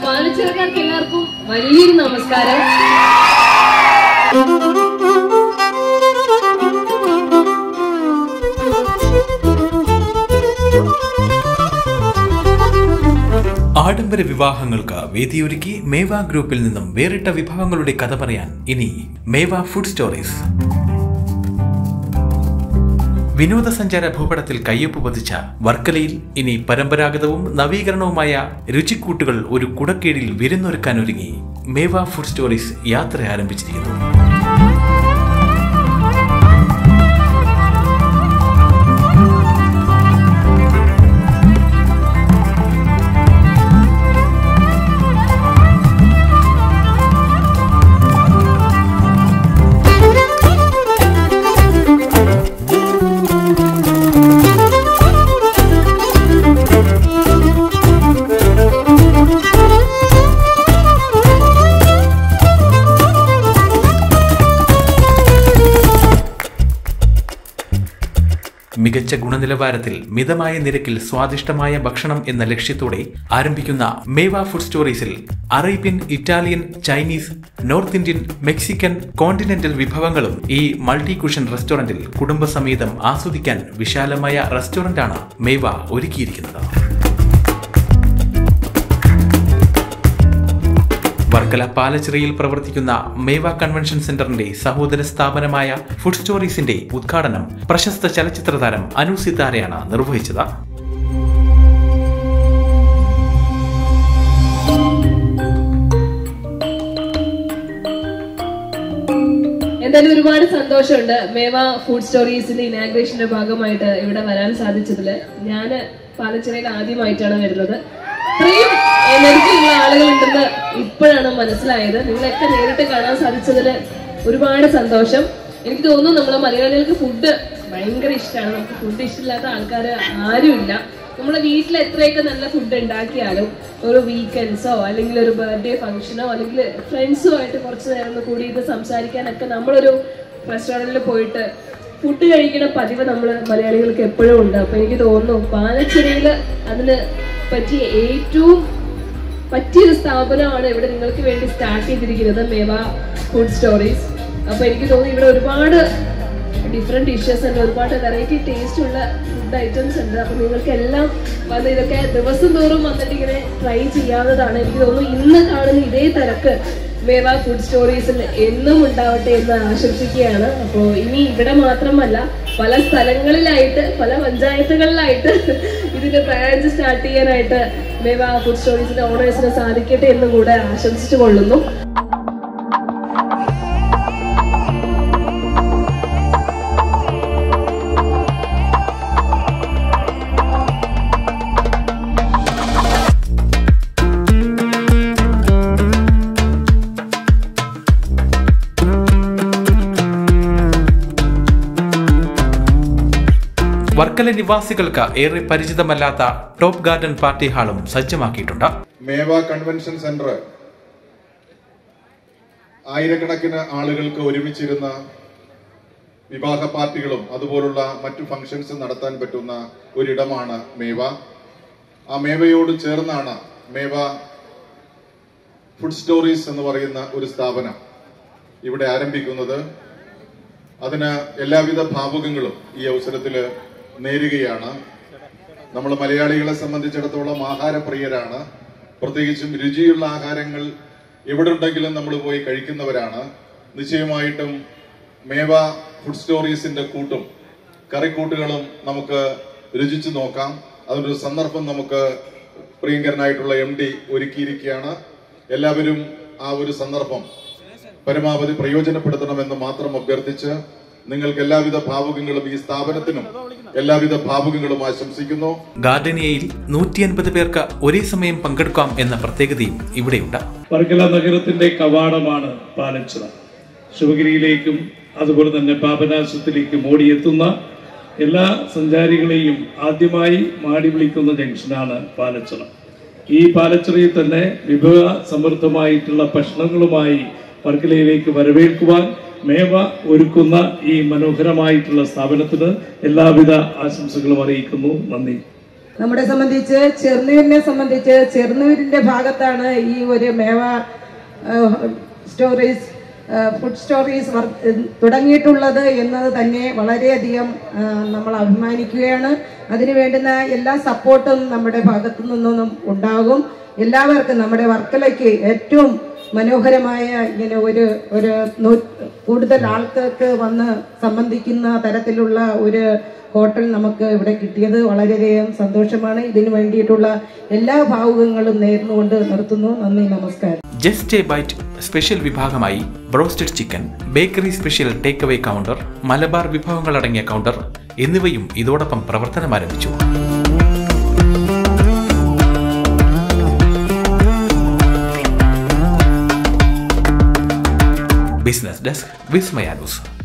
പാലച്ചിറക്കാർക്ക് എല്ലാവർക്കും വലിയൊരു നമസ്കാരം ആഡംബര വിവാഹങ്ങൾക്ക് വേദിയൊരുക്കി മേവ ഗ്രൂപ്പിൽ നിന്നും വേറിട്ട വിഭവങ്ങളുടെ കഥ പറയാൻ ഇനി മേവ ഫുഡ് സ്റ്റോറീസ് വിനോദസഞ്ചാര ഭൂപടത്തിൽ കയ്യൊപ്പ് പതിച്ച വർക്കലയിൽ ഇനി പരമ്പരാഗതവും നവീകരണവുമായ രുചിക്കൂട്ടുകൾ ഒരു കുടക്കീഴിൽ വിരുന്നൊരുക്കാൻ ഒരുങ്ങി മേവ ഫുഡ് സ്റ്റോറീസ് യാത്ര ആരംഭിച്ചിരിക്കുന്നു മികച്ച ഗുണനിലവാരത്തിൽ മിതമായ നിരക്കിൽ സ്വാദിഷ്ടമായ ഭക്ഷണം എന്ന ലക്ഷ്യത്തോടെ ആരംഭിക്കുന്ന മേവ ഫുഡ് സ്റ്റോറീസിൽ Arabian Italian Chinese north Indian Mexican continental വിഭവങ്ങളും ഈ മൾട്ടി കുഷൻ റെസ്റ്റോറന്റിൽ കുടുംബസമേതം ആസ്വദിക്കാൻ വിശാലമായ റെസ്റ്റോറന്റാണ് മേവ ഒരുക്കിയിരിക്കുന്നത് വർക്കല പാലച്ചിറയിൽ പ്രവർത്തിക്കുന്ന മേവ കൺവെൻഷൻ സെന്ററിന്റെ സഹോദര സ്ഥാപനമായ ഫുഡ് സ്റ്റോറീസിന്റെ ഉദ്ഘാടനം പ്രശസ്ത ചലച്ചിത്ര താരം അനു സിത്താരയാണ് നിർവഹിച്ചത് എന്തായാലും ഒരുപാട് സന്തോഷമുണ്ട് മേവ ഫുഡ് സ്റ്റോറീസിന്റെ ഇനാഗ്രേഷന്റെ ഭാഗമായിട്ട് ഇവിടെ വരാൻ സാധിച്ചതില് ഞാന് പാലച്ചിറയിൽ ആദ്യമായിട്ടാണ് വരുന്നത് ഇത്രയും എനർജി ഉള്ള ആളുകളുണ്ടെന്ന് ഇപ്പോഴാണ് മനസ്സിലായത് നിങ്ങളൊക്കെ നേരിട്ട് കാണാൻ സാധിച്ചതില് ഒരുപാട് സന്തോഷം എനിക്ക് തോന്നുന്നു നമ്മളെ മലയാളികൾക്ക് ഫുഡ് ഭയങ്കര ഇഷ്ടമാണ് നമുക്ക് ഫുഡ് ഇഷ്ടമില്ലാത്ത ആൾക്കാർ ആരുമില്ല നമ്മുടെ വീട്ടിൽ എത്രയൊക്കെ നല്ല ഫുഡ് ഉണ്ടാക്കിയാലും ഒരു വീക്കെൻഡ്സോ അല്ലെങ്കിൽ ഒരു ബർത്ത്ഡേ ഫംഗ്ഷനോ അല്ലെങ്കിൽ ഫ്രണ്ട്സുമായിട്ട് കുറച്ച് നേരം ഒന്ന് കൂടി ഇത് സംസാരിക്കാനൊക്കെ നമ്മളൊരു റെസ്റ്റോറൻറ്റിൽ പോയിട്ട് ഫുഡ് കഴിക്കുന്ന പതിവ് നമ്മൾ മലയാളികൾക്ക് എപ്പോഴും ഉണ്ട് അപ്പൊ എനിക്ക് തോന്നുന്നു പാലച്ചിറയിൽ അതിന് പറ്റിയ ഏറ്റവും പറ്റിയൊരു സ്ഥാപനമാണ് ഇവിടെ നിങ്ങൾക്ക് വേണ്ടി സ്റ്റാർട്ട് ചെയ്തിരിക്കുന്നത് മേവ ഫുഡ് സ്റ്റോറീസ് അപ്പൊ എനിക്ക് തോന്നുന്നു ഇവിടെ ഒരുപാട് ഡിഫറെന്റ് ഡിഷസ് ഉണ്ട് ഒരുപാട് വെറൈറ്റി ടേസ്റ്റ് ഉള്ള ഫുഡ് ഐറ്റംസ് ഉണ്ട് അപ്പൊ നിങ്ങൾക്ക് എല്ലാം വന്ന് ഇതൊക്കെ ദിവസം തോറും വന്നിട്ട് ഇങ്ങനെ ട്രൈ ചെയ്യാവുന്നതാണ് എനിക്ക് തോന്നുന്നു ഇന്ന് കാണുന്ന ഇതേ തിരക്ക് മേവ ഫുഡ് സ്റ്റോറീസിൽ എന്നും ഉണ്ടാവട്ടെ എന്ന് ആശംസിക്കുകയാണ് അപ്പോൾ ഇനി ഇവിടെ മാത്രമല്ല പല സ്ഥലങ്ങളിലായിട്ട് പല പഞ്ചായത്തുകളിലായിട്ട് ഇതിന്റെ ബ്രാഞ്ച് സ്റ്റാർട്ട് ചെയ്യാനായിട്ട് മേവ ഫുഡ് സ്റ്റോറീസിന്റെ ഓണേഴ്സിന് സാധിക്കട്ടെ എന്ന് കൂടെ ആശംസിച്ചു കൊള്ളുന്നു വർക്കല നിവാസികൾക്ക് ഏറെ പരിചിതമല്ലാത്ത ടോപ്പ് ഗാർഡൻ പാർട്ടി ഹാളും സജ്ജമാക്കിയിട്ടുണ്ട് മേവ കൺവെൻഷൻ സെന്റർ ആയിരക്കണക്കിന് ആളുകൾക്ക് ഒരുമിച്ചിരുന്ന വിവാഹ പാർട്ടികളും അതുപോലുള്ള മറ്റു ഫംഗ്ഷൻസ് നടത്താൻ പറ്റുന്ന ഒരിടമാണ് മേവ ആ മേവയോട് ചേർന്നാണ് മേവ ഫുഡ് സ്റ്റോറീസ് എന്ന് പറയുന്ന ഒരു സ്ഥാപനം ഇവിടെ ആരംഭിക്കുന്നത് അതിന് എല്ലാവിധ ഭാവുകങ്ങളും ഈ അവസരത്തിൽ നേരുകയാണ് നമ്മൾ മലയാളികളെ സംബന്ധിച്ചിടത്തോളം ആഹാരപ്രിയരാണ് പ്രത്യേകിച്ചും രുചിയുള്ള ആഹാരങ്ങൾ എവിടെ ഉണ്ടെങ്കിലും നമ്മൾ പോയി കഴിക്കുന്നവരാണ് നിശ്ചയമായിട്ടും മേവ ഫുഡ് സ്റ്റോറീസിന്റെ കൂട്ടും കറിക്കൂട്ടുകളും നമുക്ക് രുചിച്ചു നോക്കാം അതിനൊരു സന്ദർഭം നമുക്ക് പ്രിയങ്കരനായിട്ടുള്ള എം ഡി ഒരുക്കിയിരിക്കുകയാണ് എല്ലാവരും ആ ഒരു സന്ദർഭം പരമാവധി പ്രയോജനപ്പെടുത്തണമെന്ന് മാത്രം അഭ്യർത്ഥിച്ച് നിങ്ങൾക്ക് എല്ലാവിധ ഭാവുകങ്ങളും ഈ സ്ഥാപനത്തിനും എല്ലാവിധ ഭാവുകങ്ങളും ആശംസിക്കുന്നു ഗാർഡനിയയിൽ നൂറ്റി അൻപത് പേർക്ക് ഒരേ സമയം പങ്കെടുക്കാം എന്ന പ്രത്യേകതയും ഇവിടെയുണ്ട് വർക്കല നഗരത്തിന്റെ കവാടമാണ് പാലച്ചിറ ശിവഗിരിയിലേക്കും അതുപോലെ തന്നെ പാപനാശത്തിലേക്കും ഓടിയെത്തുന്ന എല്ലാ സഞ്ചാരികളെയും ആദ്യമായി മാടി വിളിക്കുന്ന ജംഗ്ഷനാണ് പാലച്ചിറ ഈ പാലച്ചിറയിൽ തന്നെ വിഭവ സമൃദ്ധമായിട്ടുള്ള ഭക്ഷണങ്ങളുമായി വർക്കലയിലേക്ക് വരവേൽക്കുവാൻ മേവ ഒരുക്കുന്ന ഈ മനോഹരമായിട്ടുള്ള സ്ഥാപനത്തിന് എല്ലാവിധ ആശംസകളും അറിയിക്കുന്നു നന്ദി നമ്മളെ സംബന്ധിച്ച് ചെറുനീരിനെ സംബന്ധിച്ച് ചെറുനീരിന്റെ ഭാഗത്താണ് ഈ ഒരു മേവ ഏഹ്, സ്റ്റോറീസ് ഏഹ്, ഫുഡ് സ്റ്റോറീസ് വർ- ഏഹ്, തുടങ്ങിയിട്ടുള്ളത് എന്നത് തന്നെ വളരെയധികം ഏഹ്, നമ്മൾ അഭിമാനിക്കുകയാണ് അതിന് വേണ്ടുന്ന എല്ലാ സപ്പോർട്ടും നമ്മുടെ ഭാഗത്തു നിന്നും ഉണ്ടാകും എല്ലാവർക്കും നമ്മുടെ വർക്കലയ്ക്ക് ഏറ്റവും മനോഹരമായ ഇങ്ങനെ ഒരു ഒരു നൂ- കൂടുതൽ ആൾക്കാർക്ക് വന്ന് സംബന്ധിക്കുന്ന തരത്തിലുള്ള ഒരു ഹോട്ടൽ നമുക്ക് ഇവിടെ കിട്ടിയത് വളരെയധികം സന്തോഷമാണ് ഇതിനു വേണ്ടിയിട്ടുള്ള എല്ലാ ഭാവുകങ്ങളും നേർന്നുകൊണ്ട് നിർത്തുന്നു നന്ദി നമസ്കാരം ജസ്റ്റ് എ ബൈറ്റ് സ്പെഷ്യൽ വിഭാഗമായി broasted chicken bakery special take away counter Malabar വിഭവങ്ങൾ അടങ്ങിയ കൗണ്ടർ എന്നിവയും ഇതോടൊപ്പം പ്രവർത്തനം ആരംഭിച്ചു ബിസിനസ് ഡെസ്ക് വിസ്മയാനൂസ്